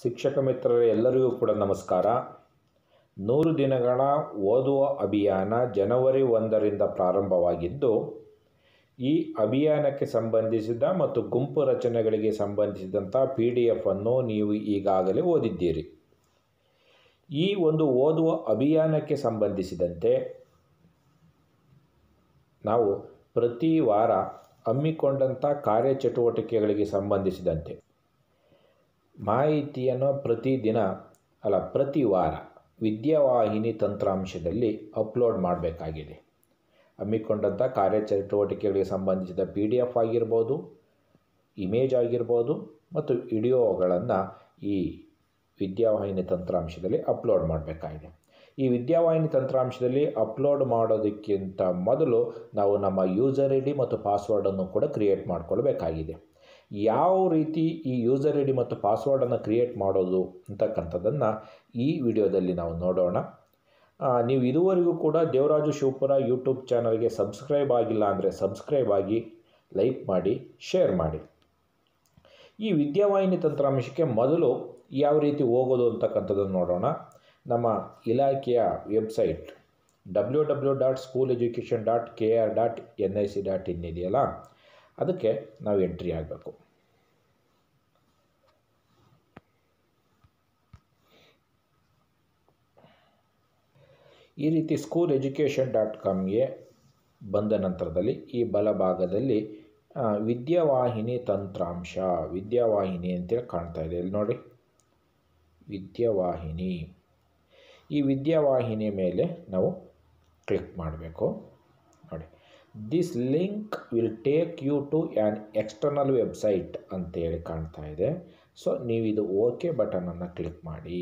ಶಿಕ್ಷಕ ಮಿತ್ರರೇ ಎಲ್ಲರಿಗೂ ಕೂಡ ನಮಸ್ಕಾರ ನೂರು ದಿನಗಳ ಓದುವ ಅಭಿಯಾನ ಜನವರಿ ಒಂದರಿಂದ ಪ್ರಾರಂಭವಾಗಿದ್ದು ಈ ಅಭಿಯಾನಕ್ಕೆ ಸಂಬಂಧಿಸಿದ ಮತ್ತು ಗುಂಪು ರಚನೆಗಳಿಗೆ ಸಂಬಂಧಿಸಿದಂಥ ಪಿ ಡಿ ಎಫನ್ನು ನೀವು ಈಗಾಗಲೇ ಓದಿದ್ದೀರಿ ಈ ಒಂದು ಓದುವ ಅಭಿಯಾನಕ್ಕೆ ಸಂಬಂಧಿಸಿದಂತೆ ನಾವು ಪ್ರತಿ ವಾರ ಹಮ್ಮಿಕೊಂಡಂಥ ಕಾರ್ಯಚಟುವಟಿಕೆಗಳಿಗೆ ಸಂಬಂಧಿಸಿದಂತೆ ಮಾಹಿತಿಯನ್ನು ಪ್ರತಿದಿನ ಅಲ್ಲ ಪ್ರತಿ ವಾರ ವಿದ್ಯಾವಾಹಿನಿ ತಂತ್ರಾಂಶದಲ್ಲಿ ಅಪ್ಲೋಡ್ ಮಾಡಬೇಕಾಗಿದೆ ಹಮ್ಮಿಕೊಂಡಂಥ ಕಾರ್ಯಚಟುವಟಿಕೆಗಳಿಗೆ ಸಂಬಂಧಿಸಿದ ಪಿ ಡಿ ಎಫ್ ಆಗಿರ್ಬೋದು ಇಮೇಜ್ ಆಗಿರ್ಬೋದು ಮತ್ತು ವಿಡಿಯೋಗಳನ್ನು ಈ ವಿದ್ಯಾವಾಹಿನಿ ತಂತ್ರಾಂಶದಲ್ಲಿ ಅಪ್ಲೋಡ್ ಮಾಡಬೇಕಾಗಿದೆ ಈ ವಿದ್ಯಾವಾಹಿನಿ ತಂತ್ರಾಂಶದಲ್ಲಿ ಅಪ್ಲೋಡ್ ಮಾಡೋದಕ್ಕಿಂತ ಮೊದಲು ನಾವು ನಮ್ಮ ಯೂಸರ್ ಐ ಡಿ ಮತ್ತು ಪಾಸ್ವರ್ಡನ್ನು ಕೂಡ ಕ್ರಿಯೇಟ್ ಮಾಡಿಕೊಳ್ಬೇಕಾಗಿದೆ ಯಾವ ರೀತಿ ಈ ಯೂಸರ್ ಐ ಡಿ ಮತ್ತು ಪಾಸ್ವರ್ಡನ್ನು ಕ್ರಿಯೇಟ್ ಮಾಡೋದು ಅಂತಕ್ಕಂಥದ್ದನ್ನು ಈ ವಿಡಿಯೋದಲ್ಲಿ ನಾವು ನೋಡೋಣ ಆ, ನೀವು ಇದುವರೆಗೂ ಕೂಡ ದೇವರಾಜು ಶಿವಪುರ ಯೂಟ್ಯೂಬ್ ಚಾನಲ್ಗೆ ಸಬ್ಸ್ಕ್ರೈಬ್ ಆಗಿಲ್ಲ ಅಂದರೆ ಸಬ್ಸ್ಕ್ರೈಬ್ ಆಗಿ ಲೈಕ್ ಮಾಡಿ ಶೇರ್ ಮಾಡಿ ಈ ವಿದ್ಯಾವಾಹಿನಿ ತಂತ್ರಾಂಶಕ್ಕೆ ಮೊದಲು ಯಾವ ರೀತಿ ಹೋಗೋದು ಅಂತಕ್ಕಂಥದ್ದನ್ನು ನೋಡೋಣ ನಮ್ಮ ಇಲಾಖೆಯ website W W dot school education dot K R dot N I C dot in ಇದೆಯಲ್ಲ ಅದಕ್ಕೆ ನಾವು ಎಂಟ್ರಿ ಆಗಬೇಕು ಈ ರೀತಿ ಸ್ಕೂಲ್ ಎಜುಕೇಷನ್ ಡಾಟ್ ಕಾಮ್ಗೆ ಬಂದ ನಂತರದಲ್ಲಿ ಈ ಬಲಭಾಗದಲ್ಲಿ ಆ, ವಿದ್ಯಾವಾಹಿನಿ ತಂತ್ರಾಂಶ ವಿದ್ಯಾವಾಹಿನಿ ಅಂತೇಳಿ ಕಾಣ್ತಾ ಇದೆ ಇಲ್ಲಿ ನೋಡಿ ವಿದ್ಯಾವಾಹಿನಿ ಈ ವಿದ್ಯಾವಾಹಿನಿ ಮೇಲೆ ನಾವು ಕ್ಲಿಕ್ ಮಾಡಬೇಕು ನೋಡಿ this link will take you to an external website ಅಂತೇಳಿ ಕಾಣ್ತಾ ಇದೆ ಸೊ ನೀವು ಇದು ಓಕೆ ಬಟನನ್ನು ಕ್ಲಿಕ್ ಮಾಡಿ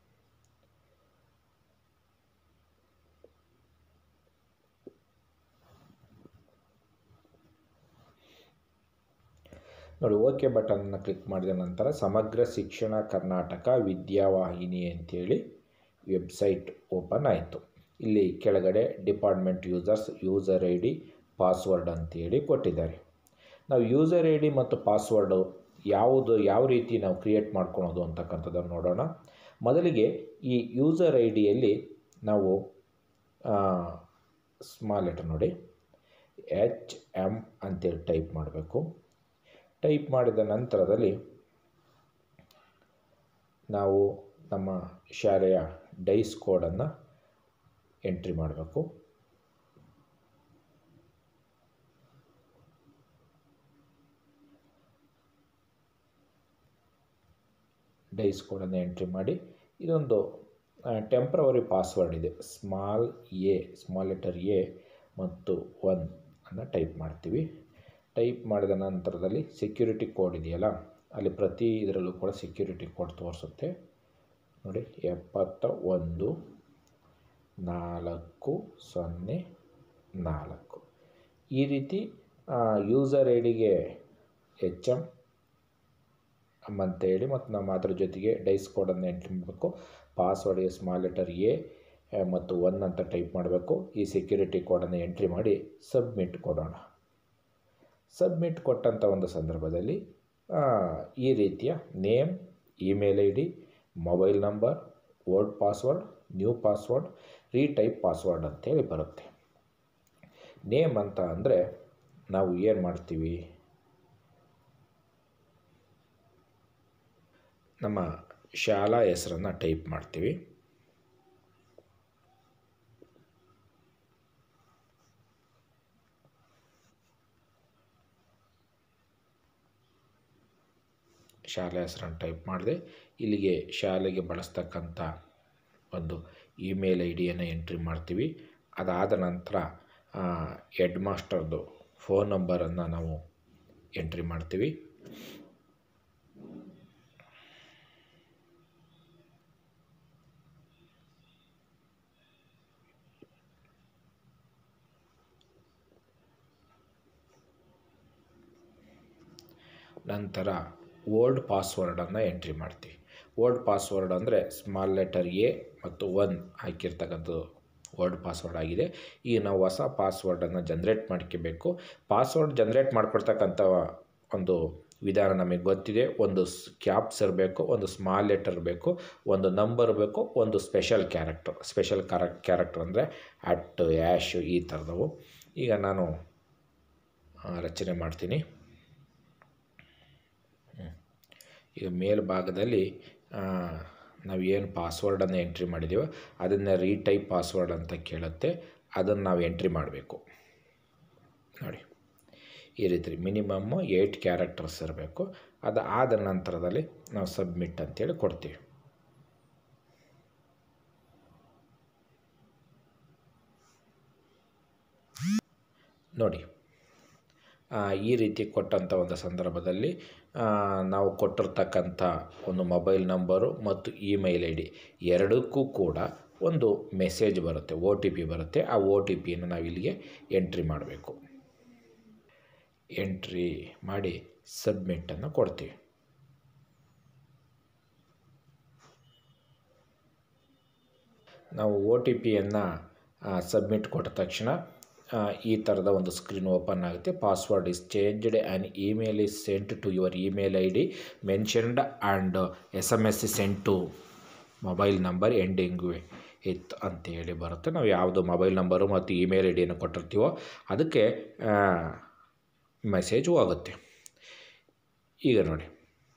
ನೋಡಿ ಓಕೆ ಬಟನ್ನ ಕ್ಲಿಕ್ ಮಾಡಿದ ನಂತರ ಸಮಗ್ರ ಶಿಕ್ಷಣ ಕರ್ನಾಟಕ ವಿದ್ಯಾವಾಹಿನಿ ಅಂತೇಳಿ ವೆಬ್ಸೈಟ್ ಓಪನ್ ಆಯಿತು ಇಲ್ಲಿ ಕೆಳಗಡೆ department users user I D password ಅಂತೇಳಿ ಕೊಟ್ಟಿದ್ದಾರೆ ನಾವು ಯೂಸರ್ ಐ ಡಿ ಮತ್ತು ಪಾಸ್ವರ್ಡು ಯಾವುದು ಯಾವ ರೀತಿ ನಾವು ಕ್ರಿಯೇಟ್ ಮಾಡ್ಕೊಳೋದು ಅಂತಕ್ಕಂಥದ್ದನ್ನು ನೋಡೋಣ ಮೊದಲಿಗೆ ಈ ಯೂಸರ್ ಐ ಡಿಯಲ್ಲಿ ನಾವು ಸ್ಮಾಲ್ ಲೆಟರ್ ನೋಡಿ ಎಚ್ ಎಮ್ ಅಂತೇಳಿ ಟೈಪ್ ಮಾಡಬೇಕು ಟೈಪ್ ಮಾಡಿದ ನಂತರದಲ್ಲಿ ನಾವು ನಮ್ಮ ಶಾಲೆಯ ಡೈಸ್ ಕೋಡನ್ನು ಎಂಟ್ರಿ ಮಾಡಬೇಕು ಡೈಸ್ ಕೋಡನ್ನು ಎಂಟ್ರಿ ಮಾಡಿ ಇದೊಂದು ಟೆಂಪ್ರವರಿ ಪಾಸ್ವರ್ಡ್ ಇದೆ small A small letter A ಮತ್ತು ಒನ್ ಅನ್ನು ಟೈಪ್ ಮಾಡ್ತೀವಿ ಟೈಪ್ ಮಾಡಿದ ನಂತರದಲ್ಲಿ ಸೆಕ್ಯೂರಿಟಿ ಕೋಡ್ ಇದೆಯಲ್ಲ ಅಲ್ಲಿ ಪ್ರತಿ ಇದರಲ್ಲೂ ಕೂಡ ಸೆಕ್ಯೂರಿಟಿ ಕೋಡ್ ತೋರಿಸುತ್ತೆ ನೋಡಿ ಎಪ್ಪತ್ತ ಒಂದು ನಾಲ್ಕು ಸೊನ್ನೆ ನಾಲ್ಕು ಈ ರೀತಿ ಯೂಸರ್ ಐ ಡಿಗೆ ಎಚ್ ಎಮ್ ಅಂತೇಳಿ ಮತ್ತು ನಮ್ಮ ಅದ್ರ ಜೊತೆಗೆ ಡೈಸ್ ಕೋಡನ್ನು ಎಂಟ್ರಿ ಮಾಡಬೇಕು ಪಾಸ್ವರ್ಡ್ಗೆ ಸ್ಮಾಲ್ ಲೆಟರ್ ಎ ಮತ್ತು ಒನ್ ಅಂತ ಟೈಪ್ ಮಾಡಬೇಕು ಈ ಸೆಕ್ಯೂರಿಟಿ ಕೋಡನ್ನು ಎಂಟ್ರಿ ಮಾಡಿ ಸಬ್ಮಿಟ್ ಕೊಡೋಣ ಸಬ್ಮಿಟ್ ಕೊಟ್ಟಂಥ ಒಂದು ಸಂದರ್ಭದಲ್ಲಿ ಆ, ಈ ರೀತಿಯ name email I D mobile number word password new password retype password ಅಂತೇಳಿ ಬರುತ್ತೆ ನೇಮ್ ಅಂತ ಅಂದರೆ ನಾವು ಏನು ಮಾಡ್ತೀವಿ ನಮ್ಮ ಶಾಲಾ ಹೆಸರನ್ನು ಟೈಪ್ ಮಾಡ್ತೀವಿ ಶಾಲೆ ಹೆಸರನ್ನು ಟೈಪ್ ಮಾಡಿದೆ ಇಲ್ಲಿಗೆ ಶಾಲೆಗೆ ಬಳಸ್ತಕ್ಕಂಥ ಒಂದು ಇಮೇಲ್ ಐ ಡಿಯನ್ನು ಎಂಟ್ರಿ ಮಾಡ್ತೀವಿ ಅದಾದ ನಂತರ ಹೆಡ್ ಮಾಸ್ಟರ್ದು ಫೋನ್ ನಂಬರನ್ನು ನಾವು ಎಂಟ್ರಿ ಮಾಡ್ತೀವಿ ನಂತರ ಓಲ್ಡ್ ಪಾಸ್ವರ್ಡನ್ನು ಎಂಟ್ರಿ ಮಾಡ್ತೀವಿ ಓಲ್ಡ್ ಪಾಸ್ವರ್ಡ್ ಅಂದರೆ ಸ್ಮಾಲ್ ಲೆಟರ್ ಎ ಮತ್ತು ಒನ್ ಹಾಕಿರ್ತಕ್ಕಂಥದ್ದು ವರ್ಡ್ ಪಾಸ್ವರ್ಡ್ ಆಗಿದೆ ಈಗ ನಾವು ಹೊಸ ಪಾಸ್ವರ್ಡನ್ನು ಜನ್ರೇಟ್ ಮಾಡ್ಕೋಬೇಕು ಪಾಸ್ವರ್ಡ್ ಜನ್ರೇಟ್ ಮಾಡ್ಕೊಡ್ತಕ್ಕಂಥ ಒಂದು ವಿಧಾನ ನಮಗೆ ಗೊತ್ತಿದೆ ಒಂದು ಕ್ಯಾಪ್ಸ್ ಇರಬೇಕು ಒಂದು ಸ್ಮಾಲ್ ಲೆಟರ್ ಬೇಕು ಒಂದು ನಂಬರ್ ಬೇಕು ಒಂದು ಸ್ಪೆಷಲ್ ಕ್ಯಾರೆಕ್ಟರ್ ಸ್ಪೆಷಲ್ ಕ್ಯಾರ ಕ್ಯಾರೆಕ್ಟರ್ ಅಂದರೆ ಅಟ್ ಆ್ಯಶು ಈ ಥರದವು ಈಗ ನಾನು ಆ, ರಚನೆ ಮಾಡ್ತೀನಿ ಹ್ಮ್. ಈಗ ಮೇಲ್ಭಾಗದಲ್ಲಿ ಆ, ನಾವು ಏನು ಪಾಸ್ವರ್ಡನ್ನು ಎಂಟ್ರಿ ಮಾಡಿದ್ದೀವೋ ಅದನ್ನು ರೀಟೈಪ್ ಪಾಸ್ವರ್ಡ್ ಅಂತ ಕೇಳುತ್ತೆ ಅದನ್ನು ನಾವು ಎಂಟ್ರಿ ಮಾಡಬೇಕು ನೋಡಿ ಈ ರೀತಿ ಮಿನಿಮಮ್ಮು ಏಯ್ಟ್ ಕ್ಯಾರೆಕ್ಟರ್ಸ್ ಇರಬೇಕು ಅದು ಆದ ನಂತರದಲ್ಲಿ ನಾವು ಸಬ್ಮಿಟ್ ಅಂತೇಳಿ ಕೊಡ್ತೀವಿ ನೋಡಿ ಆ, ಈ ರೀತಿ ಕೊಟ್ಟಂಥ ಒಂದು ಸಂದರ್ಭದಲ್ಲಿ ಆ, ನಾವು ಕೊಟ್ಟಿರ್ತಕ್ಕಂಥ ಒಂದು ಮೊಬೈಲ್ ನಂಬರು ಮತ್ತು ಇಮೇಲ್ ಐ ಡಿ ಎರಡಕ್ಕೂ ಕೂಡ ಒಂದು ಮೆಸೇಜ್ ಬರುತ್ತೆ ಒ ಟಿ ಪಿ ಬರುತ್ತೆ ಆ ಒ ಟಿ ಪಿಯನ್ನು ನಾವು ಇಲ್ಲಿಗೆ ಎಂಟ್ರಿ ಮಾಡಬೇಕು ಎಂಟ್ರಿ ಮಾಡಿ ಸಬ್ಮಿಟನ್ನು ಕೊಡ್ತೀವಿ ನಾವು ಒ ಟಿ ಪಿಯನ್ನು ಸಬ್ಮಿಟ್ ಕೊಟ್ಟ ತಕ್ಷಣ ಆ, ಈ ಥರದ ಒಂದು ಸ್ಕ್ರೀನ್ ಓಪನ್ ಆಗುತ್ತೆ password is changed and email is sent to your email I D mentioned and S M S is sent to mobile number ending with ಅಂತೇಳಿ ಬರುತ್ತೆ ನಾವು ಯಾವುದು ಮೊಬೈಲ್ ನಂಬರು ಮತ್ತು ಇಮೇಲ್ ಐ ಡಿಯನ್ನು ಕೊಟ್ಟಿರ್ತೀವೋ ಅದಕ್ಕೆ ಮೆಸೇಜ್ ಹೋಗುತ್ತೆ ಈಗ ನೋಡಿ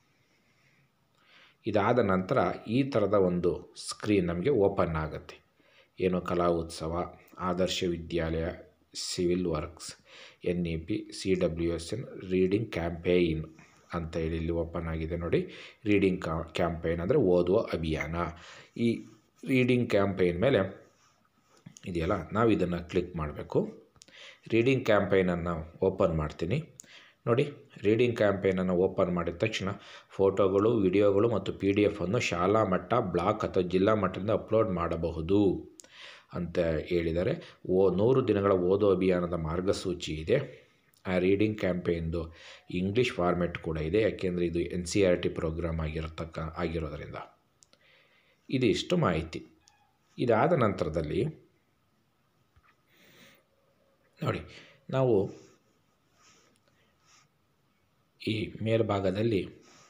ಇದಾದ ನಂತರ ಈ ಥರದ ಒಂದು ಸ್ಕ್ರೀನ್ ನಮಗೆ ಓಪನ್ ಆಗುತ್ತೆ ಏನು Kala Utsav Adarsh Vidyalaya civil works N E P C W S N reading campaign ಅಂತ ಹೇಳಿ ಇಲ್ಲಿ ಓಪನ್ ಆಗಿದೆ ನೋಡಿ ರೀಡಿಂಗ್ ಕಾ ಕ್ಯಾಂಪೇನ್ ಅಂದರೆ ಓದುವ ಅಭಿಯಾನ ಈ ರೀಡಿಂಗ್ ಕ್ಯಾಂಪೇನ್ ಮೇಲೆ ಇದೆಯಲ್ಲ ನಾವು ಇದನ್ನು ಕ್ಲಿಕ್ ಮಾಡಬೇಕು ರೀಡಿಂಗ್ ಕ್ಯಾಂಪೇನನ್ನು ಓಪನ್ ಮಾಡ್ತೀನಿ ನೋಡಿ ರೀಡಿಂಗ್ ಕ್ಯಾಂಪೇನನ್ನು ಓಪನ್ ಮಾಡಿದ ತಕ್ಷಣ ಫೋಟೋಗಳು ವಿಡಿಯೋಗಳು ಮತ್ತು ಪಿ ಡಿ ಎಫನ್ನು ಶಾಲಾ ಮಟ್ಟ ಬ್ಲಾಕ್ ಅಥವಾ ಜಿಲ್ಲಾ ಮಟ್ಟದಿಂದ ಅಪ್ಲೋಡ್ ಮಾಡಬಹುದು ಅಂತ ಹೇಳಿದರೆ ಓ ನೂರು ದಿನಗಳ ಓದೋ ಅಭಿಯಾನದ ಮಾರ್ಗಸೂಚಿ ಇದೆ ಆ ರೀಡಿಂಗ್ ಕ್ಯಾಂಪೇನ್ದು ಇಂಗ್ಲೀಷ್ ಫಾರ್ಮೆಟ್ ಕೂಡ ಇದೆ ಯಾಕೆಂದರೆ ಇದು N C R T program ಆಗಿರತಕ್ಕ ಆಗಿರೋದರಿಂದ ಇದಿಷ್ಟು ಮಾಹಿತಿ ಇದಾದ ನಂತರದಲ್ಲಿ ನೋಡಿ ನಾವು ಈ ಮೇಲ್ಭಾಗದಲ್ಲಿ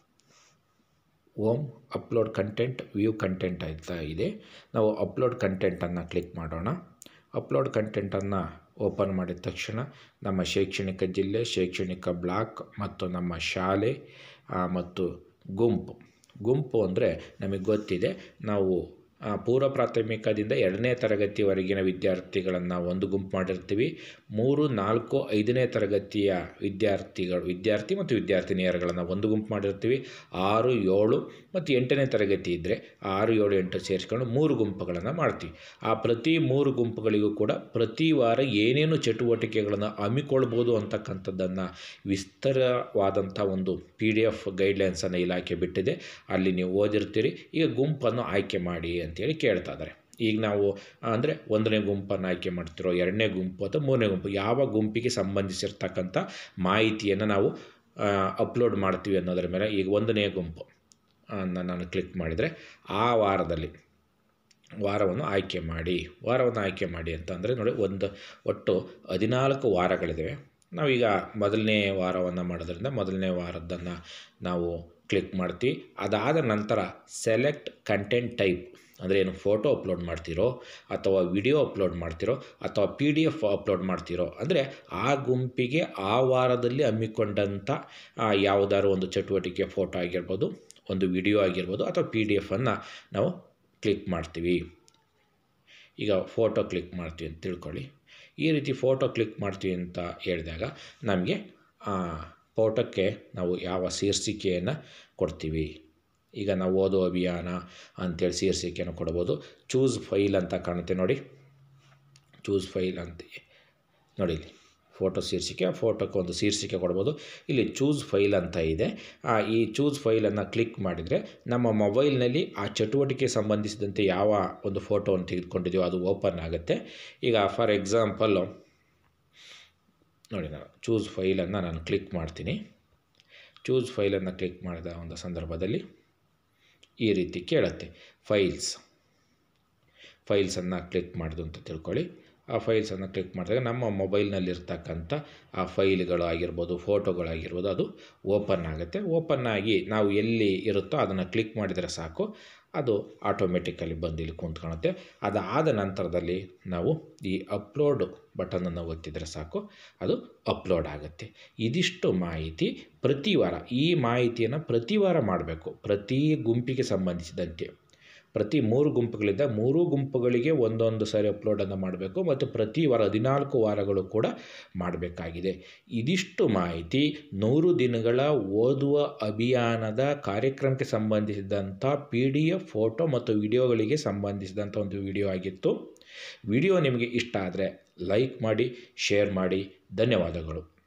home upload content view content ಅಂತ ಇದೆ ನಾವು ಅಪ್ಲೋಡ್ ಕಂಟೆಂಟನ್ನು ಕ್ಲಿಕ್ ಮಾಡೋಣ ಅಪ್ಲೋಡ್ ಕಂಟೆಂಟನ್ನು ಓಪನ್ ಮಾಡಿದ ತಕ್ಷಣ ನಮ್ಮ ಶೈಕ್ಷಣಿಕ ಜಿಲ್ಲೆ ಶೈಕ್ಷಣಿಕ ಬ್ಲಾಕ್ ಮತ್ತು ನಮ್ಮ ಶಾಲೆ ಆ, ಮತ್ತು ಗುಂಪು ಗುಂಪು ಅಂದರೆ ನಮಗೆ ಗೊತ್ತಿದೆ ನಾವು ಆ, ಪೂರ್ವ ಪ್ರಾಥಮಿಕದಿಂದ ಎರಡನೇ ತರಗತಿವರೆಗಿನ ವಿದ್ಯಾರ್ಥಿಗಳನ್ನು ಒಂದು ಗುಂಪು ಮಾಡಿರ್ತೀವಿ ಮೂರು ನಾಲ್ಕು ಐದನೇ ತರಗತಿಯ ವಿದ್ಯಾರ್ಥಿಗಳು ವಿದ್ಯಾರ್ಥಿ ಮತ್ತು ವಿದ್ಯಾರ್ಥಿನಿಯರುಗಳನ್ನು ಒಂದು ಗುಂಪು ಮಾಡಿರ್ತೀವಿ ಆರು ಏಳು ಮತ್ತು ಎಂಟನೇ ತರಗತಿ ಇದ್ದರೆ ಆರು ಏಳು ಎಂಟು ಸೇರಿಸ್ಕೊಂಡು ಮೂರು ಗುಂಪುಗಳನ್ನು ಮಾಡ್ತೀವಿ ಆ ಪ್ರತಿ ಮೂರು ಗುಂಪುಗಳಿಗೂ ಕೂಡ ಪ್ರತಿ ವಾರ ಏನೇನು ಚಟುವಟಿಕೆಗಳನ್ನು ಹಮ್ಮಿಕೊಳ್ಬೋದು ಅಂತಕ್ಕಂಥದ್ದನ್ನು ವಿಸ್ತಾರವಾದಂಥ ಒಂದು ಪಿ ಡಿ ಎಫ್ ಗೈಡ್ಲೈನ್ಸನ್ನು ಇಲಾಖೆ ಬಿಟ್ಟಿದೆ ಅಲ್ಲಿ ನೀವು ಓದಿರ್ತೀರಿ ಈಗ ಗುಂಪನ್ನು ಆಯ್ಕೆ ಮಾಡಿ ಅಂತೇಳಿ ಕೇಳ್ತಾ ಇದ್ದಾರೆ ಈಗ ನಾವು ಅಂದರೆ ಒಂದನೇ ಗುಂಪನ್ನು ಆಯ್ಕೆ ಮಾಡ್ತಿರೋ ಎರಡನೇ ಗುಂಪು ಅಥವಾ ಮೂರನೇ ಗುಂಪು ಯಾವ ಗುಂಪಿಗೆ ಸಂಬಂಧಿಸಿರ್ತಕ್ಕಂಥ ಮಾಹಿತಿಯನ್ನು ನಾವು ಅಪ್ಲೋಡ್ ಮಾಡ್ತೀವಿ ಅನ್ನೋದರ ಮೇಲೆ ಈಗ ಒಂದನೇ ಗುಂಪು ಅನ್ನು ನಾನು ಕ್ಲಿಕ್ ಮಾಡಿದರೆ ಆ ವಾರದಲ್ಲಿ ವಾರವನ್ನು ಆಯ್ಕೆ ಮಾಡಿ ವಾರವನ್ನು ಆಯ್ಕೆ ಮಾಡಿ ಅಂತ ಅಂದರೆ ನೋಡಿ ಒಂದು ಒಟ್ಟು ಹದಿನಾಲ್ಕು ವಾರಗಳಿದ್ದಾವೆ ನಾವೀಗ ಮೊದಲನೇ ವಾರವನ್ನು ಮಾಡೋದ್ರಿಂದ ಮೊದಲನೇ ವಾರದ್ದನ್ನು ನಾವು ಕ್ಲಿಕ್ ಮಾಡ್ತೀವಿ ಅದಾದ ನಂತರ ಸೆಲೆಕ್ಟ್ ಕಂಟೆಂಟ್ ಟೈಪ್ ಅಂದರೆ ಏನು ಫೋಟೋ ಅಪ್ಲೋಡ್ ಮಾಡ್ತೀರೋ ಅಥವಾ ವಿಡಿಯೋ ಅಪ್ಲೋಡ್ ಮಾಡ್ತೀರೋ ಅಥವಾ ಪಿ ಡಿ ಎಫ್ ಅಪ್ಲೋಡ್ ಮಾಡ್ತೀರೋ ಅಂದರೆ ಆ ಗುಂಪಿಗೆ ಆ ವಾರದಲ್ಲಿ ಹಮ್ಮಿಕೊಂಡಂಥ ಯಾವುದಾದ್ರು ಒಂದು ಚಟುವಟಿಕೆ ಫೋಟೋ ಆಗಿರ್ಬೋದು ಒಂದು ವಿಡಿಯೋ ಆಗಿರ್ಬೋದು ಅಥವಾ ಪಿ ಡಿ ಎಫನ್ನು ನಾವು ಕ್ಲಿಕ್ ಮಾಡ್ತೀವಿ ಈಗ ಫೋಟೋ ಕ್ಲಿಕ್ ಮಾಡ್ತೀವಿ ಅಂತ ತಿಳ್ಕೊಳ್ಳಿ ಈ ರೀತಿ ಫೋಟೋ ಕ್ಲಿಕ್ ಮಾಡ್ತೀವಿ ಅಂತ ಹೇಳಿದಾಗ ನಮಗೆ ಆ ಫೋಟೋಕ್ಕೆ ನಾವು ಯಾವ ಶೀರ್ಷಿಕೆಯನ್ನು ಕೊಡ್ತೀವಿ ಈಗ ನಾವು ಓದೋ ಅಭಿಯಾನ ಅಂತೇಳಿ ಶೀರ್ಷಿಕೆಯನ್ನು ಕೊಡ್ಬೋದು ಚೂಸ್ ಫೈಲ್ ಅಂತ ಕಾಣುತ್ತೆ ನೋಡಿ ಚೂಸ್ ಫೈಲ್ ಅಂತ ನೋಡಿ ಇಲ್ಲಿ ಫೋಟೋ ಶೀರ್ಷಿಕೆ ಆ ಫೋಟೋಕ್ಕೆ ಒಂದು ಶೀರ್ಷಿಕೆ ಕೊಡ್ಬೋದು ಇಲ್ಲಿ ಚೂಸ್ ಫೈಲ್ ಅಂತ ಇದೆ ಆ, ಈ ಚೂಸ್ ಫೈಲನ್ನು ಕ್ಲಿಕ್ ಮಾಡಿದರೆ ನಮ್ಮ ಮೊಬೈಲ್ನಲ್ಲಿ ಆ ಚಟುವಟಿಕೆ ಸಂಬಂಧಿಸಿದಂತೆ ಯಾವ ಒಂದು ಫೋಟೋವನ್ನು ತೆಗೆದುಕೊಂಡಿದೆಯೋ ಅದು ಓಪನ್ ಆಗುತ್ತೆ ಈಗ ಫಾರ್ ಎಕ್ಸಾಂಪಲ್ಲು ನೋಡಿ ನಾನು ಚೂಸ್ ಫೈಲನ್ನು ನಾನು ಕ್ಲಿಕ್ ಮಾಡ್ತೀನಿ ಚೂಸ್ ಫೈಲನ್ನು ಕ್ಲಿಕ್ ಮಾಡಿದ ಒಂದು ಸಂದರ್ಭದಲ್ಲಿ ಈ ರೀತಿ ಕೇಳುತ್ತೆ ಫೈಲ್ಸ್ ಫೈಲ್ಸನ್ನು ಕ್ಲಿಕ್ ಮಾಡಿದು ಅಂತ ತಿಳ್ಕೊಳ್ಳಿ ಆ ಫೈಲ್ಸನ್ನು ಕ್ಲಿಕ್ ಮಾಡಿದಾಗ ನಮ್ಮ ಮೊಬೈಲ್ನಲ್ಲಿರ್ತಕ್ಕಂಥ ಆ ಫೈಲ್ಗಳು ಆಗಿರ್ಬೋದು ಫೋಟೋಗಳಾಗಿರ್ಬೋದು ಅದು ಓಪನ್ ಆಗುತ್ತೆ ಓಪನ್ ಆಗಿ ನಾವು ಎಲ್ಲಿ ಇರುತ್ತೋ ಅದನ್ನು ಕ್ಲಿಕ್ ಮಾಡಿದರೆ ಸಾಕು ಅದು ಆಟೋಮೆಟಿಕಲಿ ಬಂದು ಇಲ್ಲಿ ಕೂತ್ಕೊಳ್ಳುತ್ತೆ ಅದಾದ ನಂತರದಲ್ಲಿ ನಾವು ಈ ಅಪ್ಲೋಡ್ ಬಟನನ್ನು ಒತ್ತಿದರೆ ಸಾಕು ಅದು ಅಪ್ಲೋಡ್ ಆಗುತ್ತೆ ಇದಿಷ್ಟು ಮಾಹಿತಿ ಪ್ರತಿ ವಾರ ಈ ಮಾಹಿತಿಯನ್ನು ಪ್ರತಿ ವಾರ ಮಾಡಬೇಕು ಪ್ರತಿ ಗುಂಪಿಗೆ ಸಂಬಂಧಿಸಿದಂತೆ ಪ್ರತಿ ಮೂರು ಗುಂಪುಗಳಿಂದ ಮೂರೂ ಗುಂಪುಗಳಿಗೆ ಒಂದೊಂದು ಸಾರಿ ಅಪ್ಲೋಡನ್ನು ಮಾಡಬೇಕು ಮತ್ತು ಪ್ರತಿ ವಾರ ಹದಿನಾಲ್ಕು ವಾರಗಳು ಕೂಡ ಮಾಡಬೇಕಾಗಿದೆ ಇದಿಷ್ಟು ಮಾಹಿತಿ ನೂರು ದಿನಗಳ ಓದುವ ಅಭಿಯಾನದ ಕಾರ್ಯಕ್ರಮಕ್ಕೆ ಸಂಬಂಧಿಸಿದಂಥ ಪಿ ಡಿ ಎಫ್ ಫೋಟೋ ಮತ್ತು ವಿಡಿಯೋಗಳಿಗೆ ಸಂಬಂಧಿಸಿದಂಥ ಒಂದು ವಿಡಿಯೋ ಆಗಿತ್ತು ವಿಡಿಯೋ ನಿಮಗೆ ಇಷ್ಟ ಆದರೆ ಲೈಕ್ ಮಾಡಿ ಶೇರ್ ಮಾಡಿ ಧನ್ಯವಾದಗಳು